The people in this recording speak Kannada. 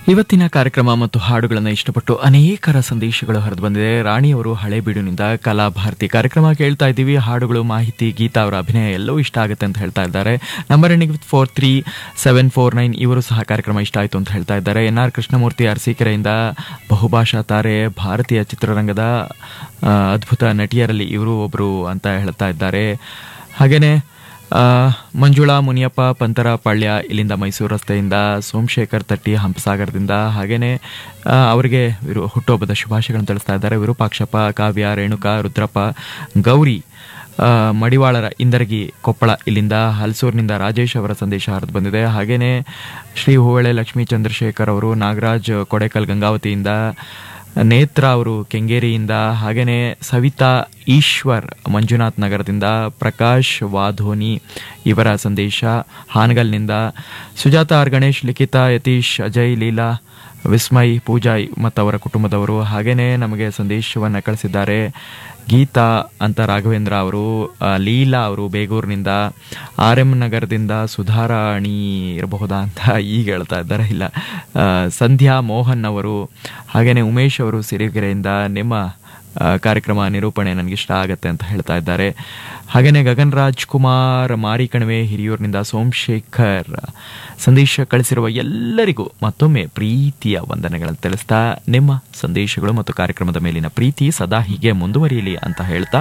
ಇವತ್ತಿನ ಕಾರ್ಯಕ್ರಮ ಮತ್ತು ಹಾಡುಗಳನ್ನು ಇಷ್ಟಪಟ್ಟು ಅನೇಕರ ಸಂದೇಶಗಳು ಹರಿದು ಬಂದಿದೆ ರಾಣಿಯವರು ಹಳೇಬೀಡಿನಿಂದ ಕಲಾಭಾರತಿ ಕಾರ್ಯಕ್ರಮ ಕೇಳ್ತಾ ಇದ್ದೀವಿ ಹಾಡುಗಳು ಮಾಹಿತಿ ಗೀತಾ ಅವರ ಅಭಿನಯ ಎಲ್ಲವೂ ಇಷ್ಟ ಆಗುತ್ತೆ ಅಂತ ಹೇಳ್ತಾ ಇದ್ದಾರೆ number ending with four three seven four nine ಇವರು ಸಹ ಕಾರ್ಯಕ್ರಮ ಇಷ್ಟ ಆಯಿತು ಅಂತ ಹೇಳ್ತಾ ಇದ್ದಾರೆ ಎನ್ ಆರ್ ಕೃಷ್ಣಮೂರ್ತಿ ಅರಸೀಕೆರೆಯಿಂದ ಬಹುಭಾಷಾ ತಾರೆ ಭಾರತೀಯ ಚಿತ್ರರಂಗದ ಆ, ಅದ್ಭುತ ನಟಿಯರಲ್ಲಿ ಇವರು ಒಬ್ಬರು ಅಂತ ಹೇಳ್ತಾ ಇದ್ದಾರೆ ಹಾಗೇನೆ ಆ, ಮಂಜುಳಾ ಮುನಿಯಪ್ಪ ಪಂತರ ಪಾಳ್ಯ ಇಲ್ಲಿಂದ ಮೈಸೂರು ರಸ್ತೆಯಿಂದ ಸೋಮಶೇಖರ್ ತಟ್ಟಿ ಹಂಪಸಾಗರದಿಂದ ಹಾಗೇನೆ ಆ, ಅವರಿಗೆ ವಿರು ಹುಟ್ಟುಹಬ್ಬದ ಶುಭಾಶಯಗಳನ್ನು ತಿಳಿಸ್ತಾ ಇದ್ದಾರೆ ವಿರೂಪಾಕ್ಷಪ್ಪ ಕಾವ್ಯ ರೇಣುಕಾ ರುದ್ರಪ್ಪ ಗೌರಿ ಆ, ಮಡಿವಾಳರ ಇಂದರಗಿ ಕೊಪ್ಪಳ ಇಲ್ಲಿಂದ ಹಲಸೂರಿನಿಂದ ರಾಜೇಶ್ ಅವರ ಸಂದೇಶ ಹರಿದು ಬಂದಿದೆ ಹಾಗೇನೆ ಶ್ರೀ ಹೂವಳೆ ಲಕ್ಷ್ಮೀ ಚಂದ್ರಶೇಖರ್ ಅವರು ನಾಗರಾಜ್ ಕೊಡೇಕಲ್ ಗಂಗಾವತಿಯಿಂದ ನೇತ್ರ ಅವರು ಕೆಂಗೇರಿಯಿಂದ ಹಾಗೇನೆ ಸವಿತಾ ಈಶ್ವರ್ ಮಂಜುನಾಥ್ ನಗರದಿಂದ ಪ್ರಕಾಶ್ ವಾಧೋನಿ ಇವರ ಸಂದೇಶ ಹಾನಗಲ್ನಿಂದ ಸುಜಾತ ಆರ್ ಗಣೇಶ್ ಲಿಖಿತಾ ಯತೀಶ್ ಅಜಯ್ ಲೀಲಾ ವಿಸ್ಮಯ್ ಪೂಜಾ ಮತ್ತು ಅವರ ಕುಟುಂಬದವರು ಹಾಗೇನೆ ನಮಗೆ ಸಂದೇಶವನ್ನು ಕಳಿಸಿದ್ದಾರೆ ಗೀತಾ ಅಂತ ರಾಘವೇಂದ್ರ ಅವರು ಆ, ಲೀಲಾ ಅವರು ಬೇಗೂರಿನಿಂದ ಆರ್ ಎಂ ನಗರದಿಂದ ಸುಧಾರಾಣಿ ಇರಬಹುದಾ ಅಂತ ಈಗ ಹೇಳ್ತಾ ಇದ್ದಾರೆ ಇಲ್ಲ ಆ, ಸಂಧ್ಯಾ ಮೋಹನ್ ಅವರು ಹಾಗೇನೆ ಉಮೇಶ್ ಅವರು ಸಿರಿಗೆರೆಯಿಂದ ನಿಮ್ಮ ಆ, ಕಾರ್ಯಕ್ರಮ ನಿರೂಪಣೆ ನನಗೆ ಇಷ್ಟ ಆಗತ್ತೆ ಅಂತ ಹೇಳ್ತಾ ಇದ್ದಾರೆ ಹಾಗೇನೆ ಗಗನ್ ರಾಜ್ ಕುಮಾರ್ ಮಾರಿಕಣಿವೆ ಹಿರಿಯೂರಿನಿಂದ ಸೋಮಶೇಖರ್ ಸಂದೇಶ ಕಳಿಸಿರುವ ಎಲ್ಲರಿಗೂ ಮತ್ತೊಮ್ಮೆ ಪ್ರೀತಿಯ ವಂದನೆಗಳನ್ನು ತಿಳಿಸ್ತಾ ನಿಮ್ಮ ಸಂದೇಶಗಳು ಮತ್ತು ಕಾರ್ಯಕ್ರಮದ ಮೇಲಿನ ಪ್ರೀತಿ ಸದಾ ಹೀಗೆ ಮುಂದುವರಿಯಲಿ ಅಂತ ಹೇಳ್ತಾ